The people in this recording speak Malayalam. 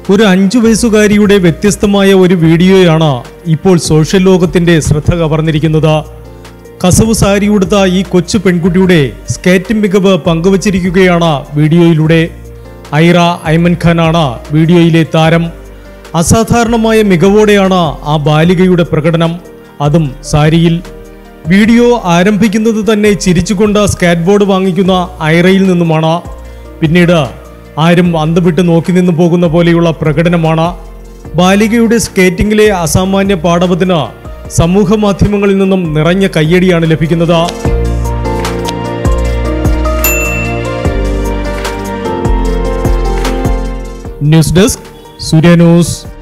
ഒരു അഞ്ചു വയസ്സുകാരിയുടെ വ്യത്യസ്തമായ ഒരു വീഡിയോയാണ് ഇപ്പോൾ സോഷ്യൽ ലോകത്തിന്റെ ശ്രദ്ധ കവർന്നിരിക്കുന്നത് കസവ് സാരി ഉടുത്ത ഈ കൊച്ചു പെൺകുട്ടിയുടെ സ്കേറ്റിംഗ് മികവ് പങ്കുവച്ചിരിക്കുകയാണ് വീഡിയോയിലൂടെ ഐറ ഐമൻ ഖാനാണ് വീഡിയോയിലെ താരം അസാധാരണമായ മികവോടെയാണ് ആ ബാലികയുടെ പ്രകടനം അതും സാരിയിൽ വീഡിയോ ആരംഭിക്കുന്നത് തന്നെ ചിരിച്ചുകൊണ്ട് സ്കാറ്റ് ബോർഡ് വാങ്ങിക്കുന്ന ഐറയിൽ നിന്നുമാണ് പിന്നീട് ആരും അന്തവിട്ട് നോക്കി നിന്ന് പോകുന്ന പോലെയുള്ള പ്രകടനമാണ് ബാലികയുടെ സ്കേറ്റിംഗിലെ അസാമാന്യ പാടവത്തിന് സമൂഹ മാധ്യമങ്ങളിൽ നിന്നും നിറഞ്ഞ കയ്യടിയാണ് ലഭിക്കുന്നത് ന്യൂസ് ഡെസ്ക് സൂര്യ ന്യൂസ്